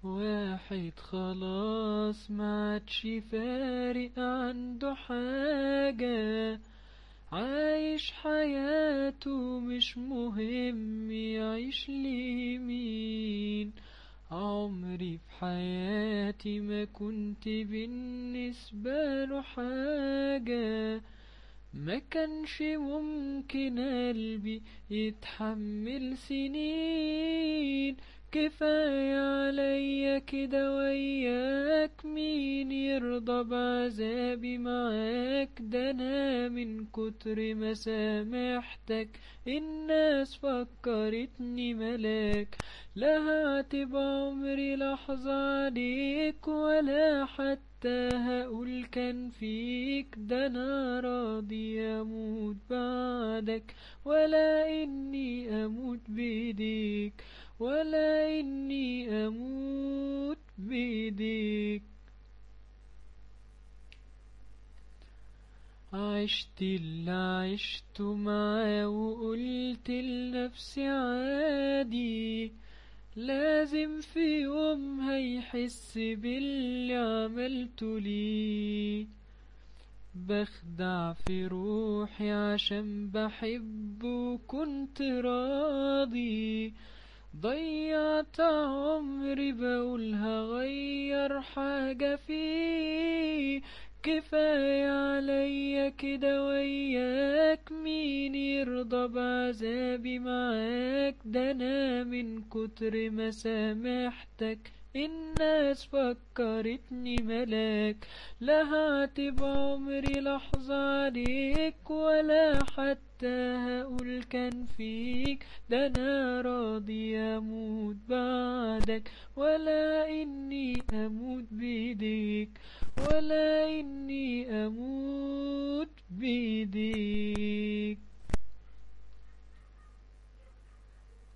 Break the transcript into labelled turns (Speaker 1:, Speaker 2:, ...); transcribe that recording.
Speaker 1: واحد خلاص ما عادش فارق عنده حاجة عايش حياته مش مهم يعيش لمين عمري في حياتي ما كنت بالنسبة له حاجة ما كانش ممكن قلبي يتحمل سنين كفاية عليا كده وياك مين يرضى بعذابي معاك ده انا من كتر ما سامحتك الناس فكرتني ملاك لا هعتب عمري لحظة عليك ولا حتى هقول كان فيك ده انا راضي اموت بعدك ولا اني اموت بايديك ولا إني أموت بإيديك عشت اللي عشته معاه وقلت لنفسي عادي لازم في يوم هيحس باللي عملته ليه بخدع في روحي عشان بحبه وكنت راضي ضيعت عمري بقول هغير حاجة فيه كفاية عليا كده وياك مين يرضى بعذابي معاك ده انا من كتر ما سامحتك الناس فكرتني ملاك لا هعتب عمري لحظة عليك ولا حتى هقول كان فيك ده انا راضي اموت بعدك ولا اني اموت بايديك ولا اني اموت بايديك